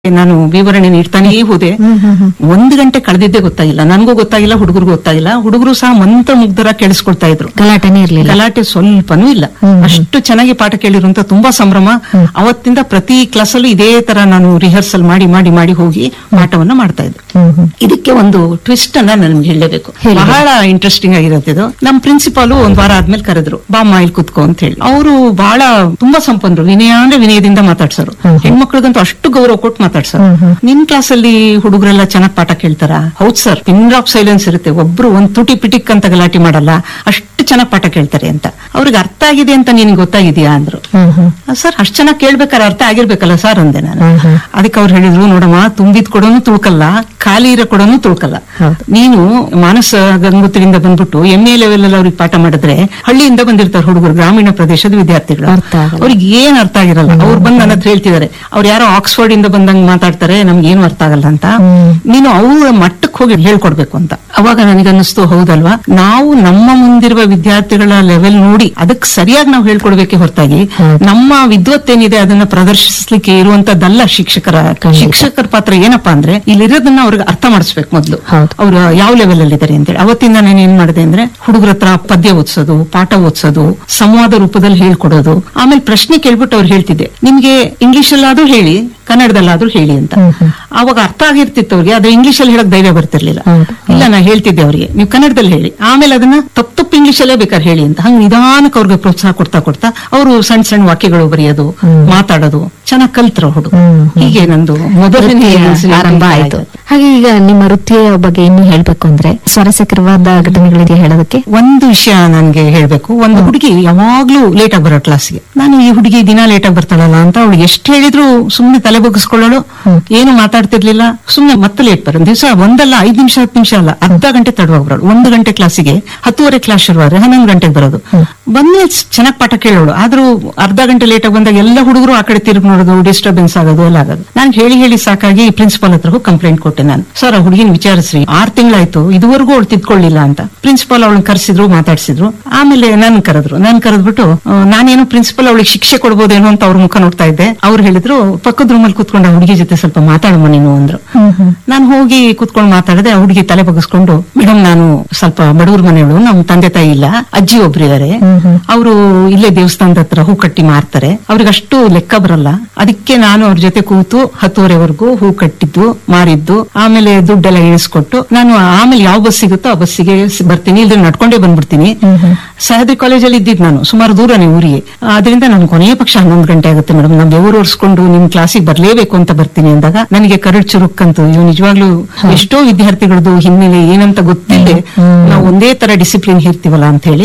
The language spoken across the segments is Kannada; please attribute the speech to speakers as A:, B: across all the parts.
A: ನಾನು ವಿವರಣೆ ನೀಡ್ತಾನೇ ಹೋದೆ ಒಂದು ಗಂಟೆ ಕಳೆದಿದ್ದೇ ಗೊತ್ತಾಗಿಲ್ಲ ನನಗೂ ಗೊತ್ತಾಗಿಲ್ಲ ಹುಡುಗರಿಗೂ ಗೊತ್ತಾಗಿಲ್ಲ ಹುಡುಗರು ಸಹ ಮಂತ್ರ ಮುಗ್ಧರ ಕೇಳಿಸ್ಕೊಳ್ತಾ ಇದ್ರು
B: ಗಲಾಟೆನೇ ಇರ್ಲಿಲ್ಲ
A: ಗಲಾಟೆ ಸ್ವಲ್ಪನೂ ಇಲ್ಲ ಅಷ್ಟು ಚೆನ್ನಾಗಿ ಪಾಠ ಕೇಳಿರುವಂತ ತುಂಬಾ ಸಂಭ್ರಮ ಅವತ್ತಿಂದ ಪ್ರತಿ ಕ್ಲಾಸಲ್ಲೂ ಇದೇ ತರ ನಾನು ರಿಹರ್ಸಲ್ ಮಾಡಿ ಮಾಡಿ ಮಾಡಿ ಹೋಗಿ ಪಾಠವನ್ನ ಮಾಡ್ತಾ ಇದ್ದೆ
B: ಹ್ಮ್ ಹ್ಮ್
A: ಇದಕ್ಕೆ ಒಂದು ಟ್ವಿಸ್ಟ್ ಅನ್ನ ನನ್ಗೆ ಹೇಳಲೇಬೇಕು
B: ಹೇಳಿ.
A: ಬಹಳ ಇಂಟ್ರೆಸ್ಟಿಂಗ್ ಆಗಿರುತ್ತೆ ಇದು ನಮ್ ಪ್ರಿನ್ಸಿಪಾಲು ಒಂದ್ ವಾರ ಆದ್ಮೇಲೆ ಕರೆದ್ರು ಬಾಮ್ಮ ಇಲ್ಲಿ ಕುತ್ಕೋ ಅಂತ ಹೇಳಿ ಅವರು ಬಹಳ ತುಂಬಾ ಸಂಪನ್ನರು ವಿನಯ ಅಂದ್ರೆ ವಿನಯದಿಂದ ಮಾತಾಡ್ಸೋರು ಹೆಣ್ಮಕ್ಳಿಗಂತೂ ಅಷ್ಟು ಗೌರವ ಕೊಟ್ಟು ಮಾತಾಡ್ಸೋರು ನಿನ್ ಕ್ಲಾಸಲ್ಲಿ ಹುಡುಗರೆಲ್ಲ ಚೆನ್ನಾಗ್ ಪಾಠ ಕೇಳ್ತಾರ ಹೌದ್ ಸರ್ ಪಿನ್ ಆಫ್ ಸೈಲೆನ್ಸ್ ಇರುತ್ತೆ ಒಬ್ರು ಒಂದ್ ತುಟಿ ಪಿಟಿಕ್ ಅಂತ ಗಲಾಟೆ ಮಾಡಲ್ಲ ಅಷ್ಟು ಚೆನ್ನಾಗ್ ಪಾಠ ಕೇಳ್ತಾರೆ ಅಂತ ಅವ್ರಿಗೆ ಅರ್ಥ ಆಗಿದೆ ಅಂತ ನಿನ್ಗೆ ಗೊತ್ತಾಗಿದ್ಯಾ ಅಂದ್ರು
B: ಹ್ಮ್ ಹ್ಮ್
A: ಸರ್ ಅಷ್ಟ್ ಚೆನ್ನಾಗಿ ಕೇಳ್ಬೇಕಾದ್ರೆ ಅರ್ಥ ಆಗಿರ್ಬೇಕಲ್ಲ ಸರ್ ಅಂದೆ ನಾನು
B: ಹ್ಮ್ ಹ್ಮ್.
A: ಅದಕ್ಕೆ ಅವ್ರು ಹೇಳಿದ್ರು ನೋಡಮ್ಮ ತುಂಬಿದ್ ಕೊಡೋನು ತುಳ್ಕಲ್ಲ ಖಾಲಿ ಇರೋ ಕೊಡೋನು ತುಳ್ಕಲ್ಲ
B: ಹೌದು.
A: ನೀನು ಮಾನಸ ಗಂಗೋತ್ರಿಯಿಂದ ಬಂದ್ಬಿಟ್ಟು ಎಂ ಎ ಲೆವೆಲ್ ಅಲ್ಲಿ ಅವ್ರಿಗೆ ಪಾಠ ಮಾಡಿದ್ರೆ ಹಳ್ಳಿಯಿಂದ ಬಂದಿರ್ತಾರೆ ಹುಡುಗರು ಗ್ರಾಮೀಣ ಪ್ರದೇಶದ ವಿದ್ಯಾರ್ಥಿಗಳು
B: ಅರ್ಥ ಆಗಲ್ಲ.
A: ಅವ್ರಿಗೆ ಏನ್ ಅರ್ಥ ಆಗಿರಲ್ಲ ಅವ್ರು ಬಂದು ನನ್ನ ಹತ್ರ ಹೇಳ್ತಿದ್ದಾರೆ ಅವ್ರು ಯಾರೋ ಆಕ್ಸ್ಫರ್ಡ್ ಇಂದ ಬಂದಂಗ್ ಮಾತಾಡ್ತಾರೆ ನಮ್ಗೆ ಏನು ಅರ್ಥ ಆಗಲ್ಲ ಅಂತ ನೀನು ಅವ್ರ ಮಟ್ಟಕ್ಕೆ ಹೋಗಿ ಹೇಳ್ಕೊಡ್ಬೇಕು ಅಂತ ಅವಾಗ ನನಗನ್ನಿಸ್ತು ಹೌದಲ್ವಾ ನಾವು ನಮ್ಮ ಮುಂದಿರುವ ವಿದ್ಯಾರ್ಥಿಗಳ ಲೆವೆಲ್ ನೋಡಿ ಅದಕ್ಕೆ ಸರಿಯಾಗಿ ನಾವು ಹೇಳ್ಕೊಡ್ಬೇಕೆ ಹೊರತಾಗಿ ನಮ್ಮ ವಿದ್ವತ್ತೇನಿದೆ ಅದನ್ನ ಪ್ರದರ್ಶಿಸ್ಲಿಕ್ಕೆ ಇರುವಂತದ್ದಲ್ಲ ಶಿಕ್ಷಕರ ಶಿಕ್ಷಕರ ಪಾತ್ರ ಏನಪ್ಪಾ ಅಂದ್ರೆ ಇಲ್ಲಿರೋದನ್ನ ಅವ್ರಿಗೆ ಅರ್ಥ ಮಾಡಿಸ್ಬೇಕು ಮೊದಲು
B: ಹೌದು.
A: ಅವ್ರು ಯಾವ ಲೆವೆಲ್ ಅಲ್ಲಿ ಇದ್ದಾರೆ ಅಂತೇಳಿ ಅವತ್ತಿಂದ ನಾನು ಏನ್ ಮಾಡಿದೆ ಅಂದ್ರೆ ಹುಡುಗರ ಹತ್ರ ಪದ್ಯ ಓದಿಸೋದು ಪಾಠ ಓದಿಸೋದು ಸಂವಾದ ರೂಪದಲ್ಲಿ ಹೇಳ್ಕೊಡೋದು ಆಮೇಲೆ ಪ್ರಶ್ನೆ ಕೇಳ್ಬಿಟ್ಟು ಅವ್ರು ಹೇಳ್ತಿದ್ದೆ ನಿಮ್ಗೆ ಇಂಗ್ಲಿಷ್ ಅಲ್ಲಾದ್ರೂ ಹೇಳಿ ಕನ್ನಡದಲ್ಲಾದ್ರೂ ಹೇಳಿ ಅಂತ ಅವಾಗ ಅರ್ಥ ಆಗಿರ್ತಿತ್ತು ಅವ್ರಿಗೆ ಆದ್ರೆ ಇಂಗ್ಲಿಷ್ ಅಲ್ಲಿ ಹೇಳಕ್ ಧೈರ್ಯ ಬರ್ತಿರ್ಲಿಲ್ಲ
B: ಹೌದು.
A: ಇಲ್ಲ ನಾ ಹೇಳ್ತಿದ್ದೆ ಅವ್ರಿಗೆ ನೀವು ಕನ್ನಡದಲ್ಲಿ ಹೇಳಿ ಆಮೇಲೆ ಅದನ್ನ ತಪ್ಪು ತಪ್ಪು ಇಂಗ್ಲಿಷ್ ಅಲ್ಲೇ ಬೇಕಾದ್ರೆ ಹೇಳಿ ಅಂತ ಹಂಗ ನಿಧಾನಕ್ಕೆ ಅವ್ರಿಗೆ ಪ್ರೋತ್ಸಾಹ ಕೊಡ್ತಾ ಕೊಡ್ತಾ ಅವರು ಸಣ್ಣ ಸಣ್ಣ ವಾಕ್ಯಗಳು ಬರೆಯೋದು ಮಾತಾಡೋದು ಚೆನ್ನಾಗ್ ಕಲ್ತ್ರ ಹುಡುಗ ಹೀಗೆ ನಂದು ಮೊದಲನೇ
B: ವೃತ್ತಿಯ ಆರಂಭ ಆಯ್ತು ಹಾಗೆ ಈಗ ನಿಮ್ಮ ವೃತ್ತಿಯ ಬಗ್ಗೆ ಇನ್ನು ಹೇಳ್ಬೇಕು ಅಂದ್ರೆ ಸ್ವಾರಸ್ಯಕರವಾದ ಘಟನೆಗಳಿದೆ ಹೇಳೋದಕ್ಕೆ
A: ಒಂದು ವಿಷಯ ನನ್ಗೆ ಹೇಳ್ಬೇಕು ಒಂದು ಹುಡುಗಿ ಯಾವಾಗ್ಲೂ ಲೇಟ್ ಆಗಿ ಬರೋ ಕ್ಲಾಸ್ಗೆ ನಾನು ಈ ಹುಡುಗಿ ದಿನ ಲೇಟ್ ಆಗಿ ಬರ್ತಾಳಲ್ಲ ಅಂತ ಅವಳಿಗೆ ಎಷ್ಟು ಹೇಳಿದ್ರು ಸುಮ್ನೆ ತಲೆ ಬಗ್ಗಿಸ್ಕೊಳ್ಳೋಳು ಏನು ಮಾತಾಡ್ತಿರ್ಲಿಲ್ಲ ಸುಮ್ನೆ ಮತ್ತೆ ಲೇಟ್ ಬರೋ ದಿವಸ ಒಂದಲ್ಲ ಐದ್ ನಿಮಿಷ ಹತ್ತು ನಿಮಿಷ ಅಲ್ಲ ಅರ್ಧ ಗಂಟೆ ತಡವಾಗಿ ಬರೋಳು ಒಂದು ಗಂಟೆ ಕ್ಲಾಸಿಗೆ ಹತ್ತುವರೆ ಕ್ಲಾಸ್ ಶುರುವಾದ್ರೆ ಹನ್ನೊಂದು ಗಂಟೆಗೆ ಬರೋದು ಬಂದ್ಮೇಲೆ ಚೆನ್ನಾಗಿ ಪಾಠ ಕೇಳೋಳು ಆದ್ರೂ ಅರ್ಧ ಗಂಟೆ ಲೇಟ್ ಆಗಿ ಬಂದಾಗ ಎಲ್ಲ ಹುಡುಗರು ಆ ಕಡೆ ತಿರುಗಿ ನೋಡೋದು ಡಿಸ್ಟರ್ಬೆನ್ಸ್ ಆಗೋದು ಎಲ್ಲ ಆಗೋದು ನಾನು ಹೇಳಿ ಹೇಳಿ ಸಾಕಾಗಿ ಪ್ರಿನ್ಸಿಪಾಲ್ ಹತ್ರ ಕಂಪ್ಲೇಂಟ್ ಕೊಟ್ಟೆ ನಾನು ಸರ್ ಆ ಹುಡುಗಿನ ವಿಚಾರಿಸ್ರಿ ಆರ್ ತಿಂಗಳಾಯ್ತು ಇದುವರೆಗೂ ಅವಳು ತಿದ್ಕೊಳ್ಳಿಲ್ಲ ಅಂತ ಪ್ರಿನ್ಸಿಪಾಲ್ ಅವಳನ್ನ ಕರೆಸಿದ್ರು ಮಾತಾಡ್ಸಿದ್ರು ಆಮೇಲೆ ನನ್ ಕರೆದ್ರು ನಾನ್ ಕರೆದ್ಬಿಟ್ಟು ಆ, ನಾನೇನೋ ಪ್ರಿನ್ಸಿಪಲ್ ಅವಳಿಗೆ ಶಿಕ್ಷೆ ಕೊಡ್ಬೋದೇನೋ ಅಂತ ಅವ್ರ ಮುಖ ನೋಡ್ತಾ ಇದ್ದೆ ಅವ್ರು ಹೇಳಿದ್ರು ಪಕ್ಕದ ರೂಮಲ್ಲಿ ಕುತ್ಕೊಂಡು ಆ ಹುಡುಗಿ ಜೊತೆ ಸ್ವಲ್ಪ ಮಾತಾಡಮ್ಮ ನೀನು ಅಂದ್ರು ನಾನು ಹೋಗಿ ಕುತ್ಕೊಂಡು ಮಾತಾಡಿದೆ ಆ ಹುಡುಗಿ ತಲೆ ಬಗ್ಗಿಸ್ಕೊಂಡು ಮೇಡಮ್ ನಾನು ಸ್ವಲ್ಪ ಬಡವ್ರ ಮನೆಯವಳು ನಮ್ ತಂದೆ ತಾಯಿ ಇಲ್ಲ ಅಜ್ಜಿ ಒಬ್ರಿದ್ದಾರೆ ಅವರು ಇಲ್ಲೇ ದೇವಸ್ಥಾನದ ಹತ್ರ ಹೂ ಕಟ್ಟಿ ಮಾರ್ತಾರೆ ಅವ್ರಿಗೆ ಅಷ್ಟು ಲೆಕ್ಕ ಬರಲ್ಲ ಅದಕ್ಕೆ ನಾನು ಅವ್ರ ಜೊತೆ ಕೂತು ಹತ್ತುವರೆವರೆಗೂ ಹೂ ಕಟ್ಟಿದ್ದು ಮಾರಿದ್ದು ಆಮೇಲೆ ದುಡ್ಡೆಲ್ಲ ಎಣಿಸ್ಕೊಟ್ಟು ನಾನು ಆಮೇಲೆ ಯಾವ ಬಸ್ ಸಿಗುತ್ತೋ ಆ ಬಸ್ಸಿಗೆ ಸ್- ಬರ್ತೀನಿ ಇಲ್ದ್ರೆ ನಡ್ಕೊಂಡೇ ಬಂದ್ಬಿಡ್ತೀನಿ ಸಹ್ಯಾದ್ರಿ ಕಾಲೇಜಲ್ಲಿ ಇದ್ದಿದ್ದು ನಾನು ಸುಮಾರು ದೂರನೇ ಊರಿಗೆ ಅದರಿಂದ ನಾನು ಕೊನೆಯ ಪಕ್ಷ ಹನ್ನೊಂದು ಗಂಟೆ ಆಗುತ್ತೆ ಮೇಡಮ್ ನಾನು ಬೆವರು ಒರೆಸ್ಕೊಂಡು ನಿಮ್ ಕ್ಲಾಸಿಗೆ ಬರ್ಲೇಬೇಕು ಅಂತ ಬರ್ತೀನಿ ಅಂದಾಗ ನನಗೆ ಕರಡ್ ಚುರುಕ್ಕಂತು ಇವ್ ನಿಜವಾಗ್ಲೂ ಎಷ್ಟೋ ವಿದ್ಯಾರ್ಥಿಗಳದ್ದು ಹಿನ್ನೆಲೆ ಏನಂತ ಗೊತ್ತಿಲ್ಲದೆ ನಾವು ಒಂದೇ ತರ ಡಿಸಿಪ್ಲಿನ್ ಇರ್ತೀವಲ್ಲ ಅಂತ ಹೇಳಿ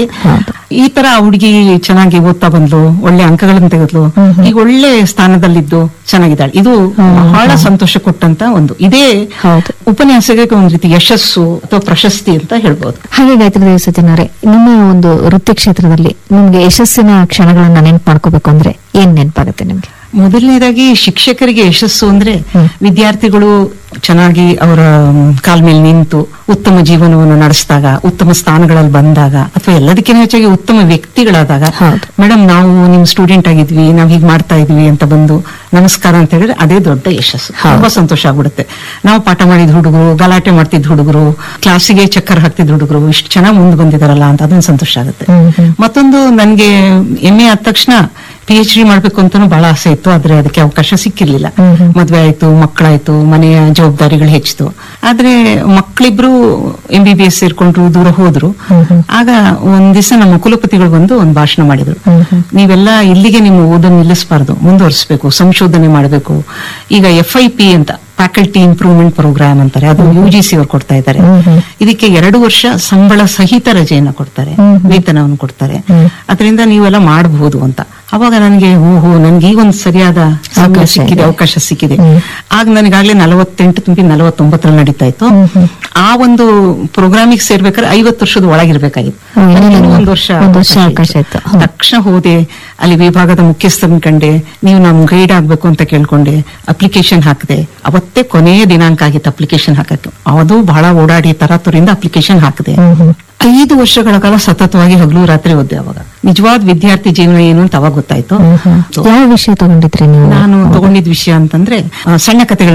A: ಈ ತರ ಆ ಹುಡುಗಿ ಚೆನ್ನಾಗಿ ಓದ್ತಾ ಬಂದ್ಲು ಒಳ್ಳೆ ಅಂಕಗಳನ್ನು ತೆಗೆದ್ಲು ಈಗ ಒಳ್ಳೆ ಸ್ಥಾನದಲ್ಲಿದ್ದು ಚೆನ್ನಾಗಿದ್ದಾಳೆ ಇದು ಬಹಳ ಸಂತೋಷ ಕೊಟ್ಟಂತ ಒಂದು ಇದೇ
B: ಹೌದು.
A: ಉಪನ್ಯಾಸಕ್ಕೆ ಒಂದ್ ರೀತಿ ಯಶಸ್ಸು ಅಥವಾ ಪ್ರಶಸ್ತಿ ಅಂತ ಹೇಳ್ಬೋದು
B: ಹಾಗೆ ಗಾಯತ್ರಿ ದೇವಸತಿನವರೇ ನಿಮ್ಮ ಒಂದು ವೃತ್ತಿ ಕ್ಷೇತ್ರದಲ್ಲಿ ನಿಮ್ಗೆ ಯಶಸ್ಸಿನ ಕ್ಷಣಗಳನ್ನ ನೆನ್ಪು ಮಾಡ್ಕೋಬೇಕು ಅಂದ್ರೆ ಏನ್ ನೆನಪಾಗುತ್ತೆ ನಿಮ್ಗೆ
A: ಮೊದಲನೇದಾಗಿ ಶಿಕ್ಷಕರಿಗೆ ಯಶಸ್ಸು ಅಂದ್ರೆ ವಿದ್ಯಾರ್ಥಿಗಳು ಚೆನ್ನಾಗಿ ಅವರ ಕಾಲ್ ಮೇಲೆ ನಿಂತು ಉತ್ತಮ ಜೀವನವನ್ನು ನಡೆಸಿದಾಗ ಉತ್ತಮ ಸ್ಥಾನಗಳಲ್ಲಿ ಬಂದಾಗ ಅಥವಾ ಎಲ್ಲದಕ್ಕಿಂತ ಹೆಚ್ಚಾಗಿ ಉತ್ತಮ ವ್ಯಕ್ತಿಗಳಾದಾಗ
B: ಹೌದು.
A: ಮೇಡಮ್ ನಾವು ನಿಮ್ ಸ್ಟೂಡೆಂಟ್ ಆಗಿದ್ವಿ ನಾವ್ ಹೀಗ್ ಮಾಡ್ತಾ ಇದ್ವಿ ಅಂತ ಬಂದು ನಮಸ್ಕಾರ ಅಂತ ಹೇಳಿದ್ರೆ ಅದೇ ದೊಡ್ಡ ಯಶಸ್ಸು ತುಂಬಾ ಸಂತೋಷ ಆಗ್ಬಿಡುತ್ತೆ ನಾವು ಪಾಠ ಮಾಡಿದ ಹುಡುಗರು ಗಲಾಟೆ ಮಾಡ್ತಿದ್ ಹುಡುಗರು ಕ್ಲಾಸಿಗೆ ಚಕ್ಕರ್ ಹಾಕ್ತಿದ್ ಹುಡುಗರು ಇಷ್ಟು ಚೆನ್ನಾಗಿ ಮುಂದೆ ಬಂದಿದಾರಲ್ಲ ಅಂತ ಅದೊಂದು ಸಂತೋಷ ಆಗುತ್ತೆ ಮತ್ತೊಂದು ನನ್ಗೆ ಎಂ ಎ ಆದ ತಕ್ಷಣ ಪಿ ಎಚ್ ಡಿ ಮಾಡ್ಬೇಕು ಅಂತಾನು ಬಹಳ ಆಸೆ ಇತ್ತು ಆದ್ರೆ ಅದಕ್ಕೆ ಅವಕಾಶ ಸಿಕ್ಕಿರ್ಲಿಲ್ಲ ಮದ್ವೆ ಆಯ್ತು ಮಕ್ಕಳಾಯ್ತು ಮನೆಯ ಜವಾಬ್ದಾರಿಗಳು ಹೆಚ್ಚಿತು ಆದ್ರೆ ಮಕ್ಕಳಿಬ್ರು ಎಂ ಬಿ ಬಿ ಎಸ್ ಸೇರ್ಕೊಂಡ್ರು ದೂರ ಹೋದ್ರು ಆಗ ಒಂದ್ ದಿವಸ ನಮ್ಮ ಕುಲಪತಿಗಳು ಬಂದು ಒಂದ್ ಭಾಷಣ ಮಾಡಿದ್ರು ನೀವೆಲ್ಲ ಇಲ್ಲಿಗೆ ನಿಮ್ಮ ಓದನ್ನು ನಿಲ್ಲಿಸಬಾರ್ದು ಮುಂದುವರಿಸಬೇಕು ಸಂಶೋಧನೆ ಮಾಡಬೇಕು ಈಗ ಎಫ್ ಐ ಪಿ ಅಂತ ಫ್ಯಾಕಲ್ಟಿ ಇಂಪ್ರೂವ್ಮೆಂಟ್ ಪ್ರೋಗ್ರಾಮ್ ಅಂತಾರೆ ಅದು ಯು ಜಿ ಸಿ ಅವ್ರು ಕೊಡ್ತಾ ಇದ್ದಾರೆ ಇದಕ್ಕೆ ಎರಡು ವರ್ಷ ಸಂಬಳ ಸಹಿತ ರಜೆಯನ್ನ ಕೊಡ್ತಾರೆ ವೇತನವನ್ನು ಕೊಡ್ತಾರೆ ಅದರಿಂದ ನೀವೆಲ್ಲ ಮಾಡಬಹುದು ಅಂತ ಅವಾಗ ನನಗೆ ಓಹೋ ನನ್ಗೆ ಈಗ ಒಂದು ಸರಿಯಾದ ಸಮಯ
B: ಅವಕಾಶ
A: ಸಿಕ್ಕಿದೆ
B: ಇದೆ.
A: ಅವಕಾಶ ಸಿಕ್ಕಿದೆ ಆಗ ನನಗಾಗ್ಲೇ ನಲವತ್ತೆಂಟು ತುಂಬಿ ನಲವತ್ತೊಂಬತ್ತರಲ್ಲಿ ನಡೀತಾ ಇತ್ತು ಆ ಒಂದು ಪ್ರೋಗ್ರಾಮಿಗೆ ಸೇರ್ಬೇಕಾದ್ರೆ ಐವತ್ತು ವರ್ಷದ ಒಳಗಿರ್ಬೇಕಾಗಿತ್ತು
B: ಹ್ಮ್,
A: ನನಗೆ ಇನ್ನೂ ಒಂದು ವರ್ಷ
B: ಒಂದು ವರ್ಷ
A: ಅವಕಾಶ
B: ಅವಕಾಶ
A: ಇತ್ತು.
B: ಇತ್ತು. ಹ್ಮ್.
A: ತಕ್ಷಣ ಹೋದೆ ಅಲ್ಲಿ ವಿಭಾಗದ ಮುಖ್ಯಸ್ಥರನ್ನ ಕಂಡೆ ನೀವು ನಮ್ ಗೈಡ್ ಆಗ್ಬೇಕು ಅಂತ ಕೇಳ್ಕೊಂಡೆ ಅಪ್ಲಿಕೇಶನ್ ಹಾಕಿದೆ ಅವತ್ತೇ ಕೊನೆಯ ದಿನಾಂಕ ಆಗಿತ್ತು ಅಪ್ಲಿಕೇಶನ್ ಹಾಕಕ್ಕೆ ಅದು ಬಹಳ ಓಡಾಡಿ ತರಾತುರಿಂದ ಅಪ್ಲಿಕೇಶನ್ ಹಾಕಿದೆ ಐದು ವರ್ಷಗಳ ಕಾಲ ಸತತವಾಗಿ ಹಗಲು ರಾತ್ರಿ ಓದ್ದೆ ಅವಾಗ ನಿಜವಾದ ವಿದ್ಯಾರ್ಥಿ ಜೀವನ ಏನು ಅಂತ ಅವಾಗ ಗೊತ್ತಾಯ್ತು
B: ಯಾವ ವಿಷಯ ತಗೊಂಡಿದ್ರಿ ನೀವು
A: ನಾನು ತಗೊಂಡಿದ್ ವಿಷಯ ಅಂತಂದ್ರೆ ಆ, ಸಣ್ಣ ಕಥೆಗಳ